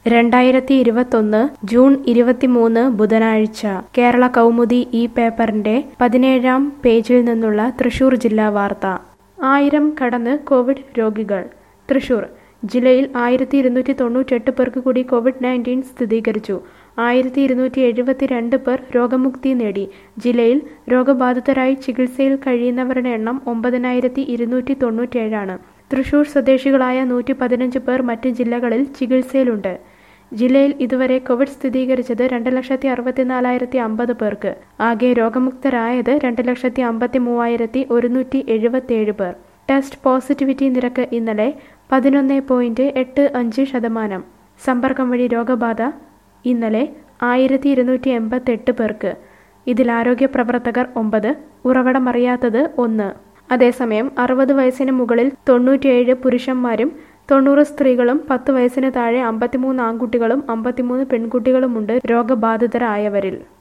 രണ്ടായിരത്തി ഇരുപത്തൊന്ന് ജൂൺ ഇരുപത്തിമൂന്ന് ബുധനാഴ്ച കേരള കൗമുദി ഈ പേപ്പറിന്റെ പതിനേഴാം പേജിൽ നിന്നുള്ള തൃശൂർ ജില്ലാ വാർത്ത ആയിരം കടന്ന് കോവിഡ് രോഗികൾ തൃശൂർ ജില്ലയിൽ ആയിരത്തി ഇരുന്നൂറ്റി തൊണ്ണൂറ്റെട്ട് പേർക്ക് കൂടി കോവിഡ് നയൻറ്റീൻ സ്ഥിരീകരിച്ചു ആയിരത്തി ഇരുന്നൂറ്റി എഴുപത്തിരണ്ട് പേർ രോഗമുക്തി നേടി ജില്ലയിൽ രോഗബാധിതരായി ചികിത്സയിൽ കഴിയുന്നവരുടെ എണ്ണം ഒമ്പതിനായിരത്തി ഇരുന്നൂറ്റി തൊണ്ണൂറ്റേഴാണ് തൃശൂർ സ്വദേശികളായ നൂറ്റി പതിനഞ്ച് പേർ മറ്റ് ജില്ലകളിൽ ചികിത്സയിലുണ്ട് ജില്ലയിൽ ഇതുവരെ കോവിഡ് സ്ഥിരീകരിച്ചത് രണ്ട് ലക്ഷത്തി അറുപത്തിനാലായിരത്തി അമ്പത് പേർക്ക് ആകെ രോഗമുക്തരായത് രണ്ട് ലക്ഷത്തി അമ്പത്തി മൂവായിരത്തി ഒരുന്നൂറ്റി എഴുപത്തിയേഴ് പേർ ടെസ്റ്റ് പോസിറ്റിവിറ്റി നിരക്ക് ഇന്നലെ പതിനൊന്ന് പോയിന്റ് എട്ട് അഞ്ച് ശതമാനം സമ്പർക്കം വഴി രോഗബാധ ഇന്നലെ ആയിരത്തി ഇരുന്നൂറ്റി എൺപത്തെട്ട് പേർക്ക് ഇതിൽ ആരോഗ്യ പ്രവർത്തകർ ഒമ്പത് ഉറവിടമറിയാത്തത് ഒന്ന് അതേസമയം അറുപത് വയസ്സിന് മുകളിൽ തൊണ്ണൂറ്റിയേഴ് പുരുഷന്മാരും തൊണ്ണൂറ് സ്ത്രീകളും പത്ത് വയസ്സിന് താഴെ അമ്പത്തിമൂന്ന് ആൺകുട്ടികളും അമ്പത്തിമൂന്ന് പെൺകുട്ടികളുമുണ്ട് രോഗബാധിതരായവരിൽ